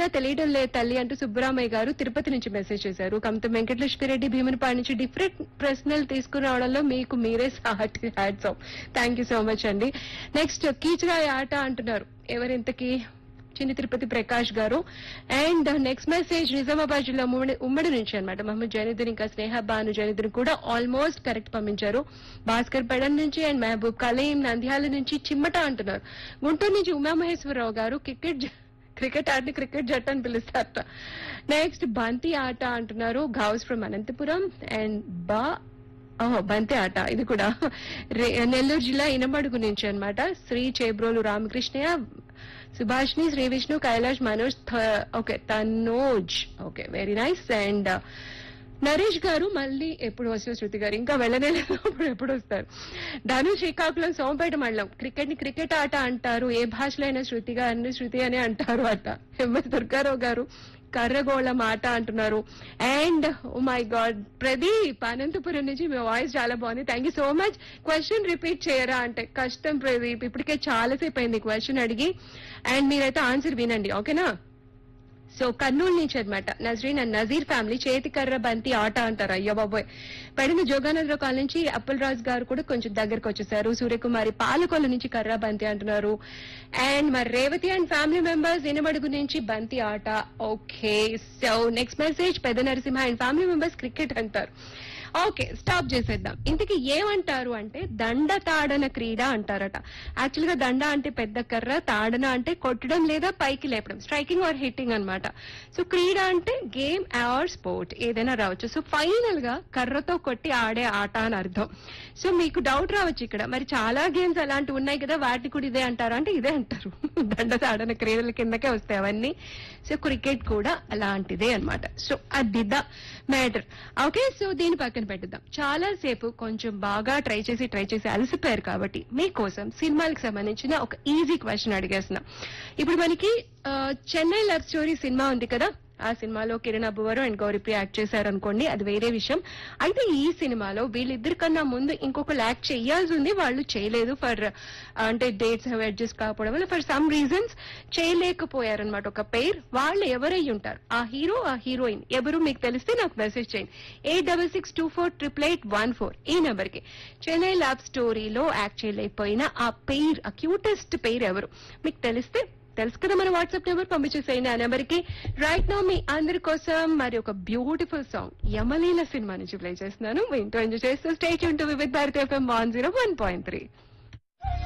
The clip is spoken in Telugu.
చేసినా తెలియడం లేదు తల్లి అంటూ సుబ్బరామయ్య గారు తిరుపతి నుంచి మెసేజ్ చేశారు కమత వెంకటలక్ష్మిరెడ్డి భీమునిపాడు నుంచి డిఫరెంట్ ప్రశ్నలు తీసుకురావడంలో మీకు మీరే సాటి hats off thank you so much అండి నెక్స్ట్ కీచరాయి ఆట అంటున్నారు ఎవరింతకి చిన్ని తిరుపతి ప్రకాష్ గారు అండ్ నెక్స్ట్ మెసేజ్ నిజామాబాద్ జిల్లా ఉమ్మడి ఉమ్మడి నుంచి అనమాట మహమ్మద్ జైనుద్దీన్ ఇంకా స్నేహ బాను జైనుద్దీన్ కూడా ఆల్మోస్ట్ కరెక్ట్ పంపించారు భాస్కర్ పెడన్ నుంచి అండ్ మహబూబ్ కలీం నంద్యాల నుంచి చిమ్మట అంటున్నారు గుంటూరు నుంచి ఉమామహేశ్వరరావు గారు క్రికెట్ జ- క్రికెట్ ఆటని క్రికెట్ జట్టు అని పిలుస్తారట నెక్స్ట్ బంతి ఆట అంటున్నారు గౌస్ ఫ్రమ్ అనంతపురం అండ్ బా ఓహో బంతి ఆట ఇది కూడా రే- నెల్లూరు జిల్లా ఇనమడుగు నుంచి అన్నమాట శ్రీ చేబ్రోలు రామకృష్ణయ్య సుభాష్ని శ్రీ విష్ణు కైలాష్ మనోజ్ థ- okay Tanoj okay very nice and Naresh గారు మళ్ళీ ఎప్పుడు వస్తారు శృతి గారు ఇంకా వెళ్ళనే లేదు అప్పుడు ఎప్పుడు వస్తారు ధను శ్రీకాకుళం సోమపేట మండలం క్రికెట్ ని క్రికెట్ ఆట అంటారు ఏ భాషలో అయినా శృతి గారిని శృతి అని అంటారు అట ఎంఎస్ దుర్గారావు గారు కర్రగోళం ఆట అంటున్నారు and oh my god Pradeep Anantapuram నుంచి మీ వాయిస్ చాలా బాగుంది thank you so much question repeat చేయరా అంటే కష్టం ప్రదీప్ ఇప్పటికే చాలాసేపు అయింది క్వశ్చన్ అడిగి అండ్ మీరైతే ఆన్సర్ వినండి ఓకేనా సో కర్నూలు నుంచి అనమాట నజరీన్ అండ్ నజీర్ ఫ్యామిలీ చేతికర్ర బంతి ఆట అంటారు అయ్యో బాబోయ్ పడిన జోగానందరావు కాల్ నుంచి అప్పుల్ రాజ్ గారు కూడా కొంచెం దగ్గరకు వచ్చేసారు సూర్యకుమారి పాలకొల్లు నుంచి కర్ర బంతి అంటున్నారు అండ్ మరి Revathi and family members Inamadugu నుంచి బంతి ఆట ఓకే సో నెక్స్ట్ మెసేజ్ పెద్ద Narasimha and family members cricket అంటారు ఓకే స్టాప్ చేసేద్దాం ఇంతకీ ఏమంటారు అంటే దండ తాడన క్రీడ అంటారట యాక్చువల్ గా దండ అంటే పెద్ద కర్ర తాడన అంటే కొట్టడం లేదా పైకి లేపడం స్ట్రైకింగ్ ఆర్ హిట్టింగ్ అన్నమాట సో క్రీడ అంటే గేమ్ ఆర్ స్పోర్ట్ ఏదైనా రావచ్చు సో ఫైనల్ గా కర్రతో కొట్టి ఆడే ఆట అని అర్థం సో మీకు డౌట్ రావచ్చు ఇక్కడ మరి చాలా గేమ్స్ అలాంటివి ఉన్నాయి కదా వాటిని కూడా ఇదే అంటారు అంటే ఇదే అంటారు దండ తాడన క్రీడల కిందకే వస్తాయి అవన్నీ సో క్రికెట్ కూడా అలాంటిదే అన్నమాట సో అది ద మ్యాటర్ ఓకే సో దీని పక్కన పెట్టుదాం చాలా సేపు కొంచెం బాగా ట్రై చేసి ట్రై చేసి అలసిపోయారు కాబట్టి మీకోసం సినిమాలకు సంబంధించిన ఒక ఈజీ క్వశ్చన్ అడిగేస్తున్నా ఇప్పుడు మనకి ఆ, చెన్నై లవ్ స్టోరీ సినిమా ఉంది కదా ఆ సినిమాలో కిరణ్ అబ్బువరు అండ్ గౌరీప్రియ యాక్ట్ చేశారు అనుకోండి అది వేరే విషయం అయితే ఈ సినిమాలో వీళ్ళిద్దరి కన్నా ముందు ఇంకొకరు యాక్ట్ చేయాల్సి ఉంది వాళ్ళు చేయలేదు ఫర్ అంటే డేట్స్ హ్యావ్ అడ్జస్ట్ కాకపోవడం వల్ల ఫర్ సమ్ రీజన్స్ చేయలేకపోయారనమాట ఒక పేర్ వాళ్ళు ఎవరై ఉంటారు ఆ హీరో ఆ హీరోయిన్ ఎవరు మీకు తెలిస్తే నాకు మెసేజ్ చేయండి eight double six two four triple eight one four ఈ నెంబర్ కి చెన్నై లవ్ స్టోరీలో యాక్ట్ చేయలేకపోయినా ఆ పేర్ ఆ క్యూటెస్ట్ పేర్ ఎవరు మీకు తెలిస్తే తెలుసు కదా మన వాట్సాప్ నెంబర్ పంపించేసేయండి ఆ నెంబర్ కి రైట్ నో మీ అందరి కోసం మరి ఒక బ్యూటిఫుల్ సాంగ్ యమలీల సినిమా నుంచి ప్లే చేస్తున్నాను మీ ఇంట్లో ఎంజాయ్ చేస్తూ స్టేట్ యూన్ to with Bharat FM one zero one point three